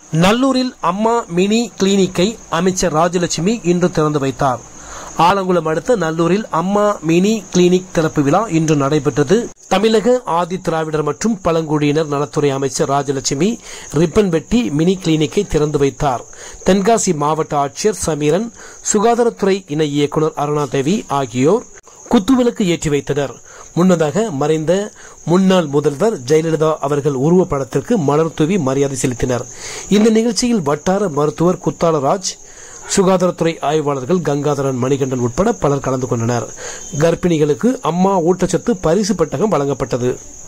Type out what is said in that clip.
நல்லூரில் அம்மா மினி கிளினிக்கை அமைச்சர் ராஜலட்சுமி இன்று திறந்து வைத்தார் ஆலங்குளம் அடுத்த நல்லூரில் அம்மா மினி கிளினிக் திறப்பு விழா இன்று நடைபெற்றது தமிழக ஆதி திராவிடர் மற்றும் பழங்குடியினர் நலத்துறை அமைச்சர் ராஜலட்சுமி ரிப்பன் வெட்டி மினி கிளினிக்கை திறந்து வைத்தார் தென்காசி மாவட்ட ஆட்சியர் சமீரன் சுகாதாரத்துறை இணை இயக்குநர் அருணாதேவி ஆகியோர் குத்துவிளக்கு ஏற்றி வைத்தனர் முன்னதாக மறைந்த முன்னாள் முதல்வர் ஜெயலலிதா அவர்கள் உருவப்படத்திற்கு மலர் தூவி மரியாதை செலுத்தினர் இந்த நிகழ்ச்சியில் வட்டார மருத்துவர் குத்தாலராஜ் சுகாதாரத்துறை ஆய்வாளர்கள் கங்காதரன் மணிகண்டன் உட்பட பலர் கலந்து கொண்டனர் கர்ப்பிணிகளுக்கு அம்மா ஊட்டச்சத்து பரிசு பெட்டகம் வழங்கப்பட்டது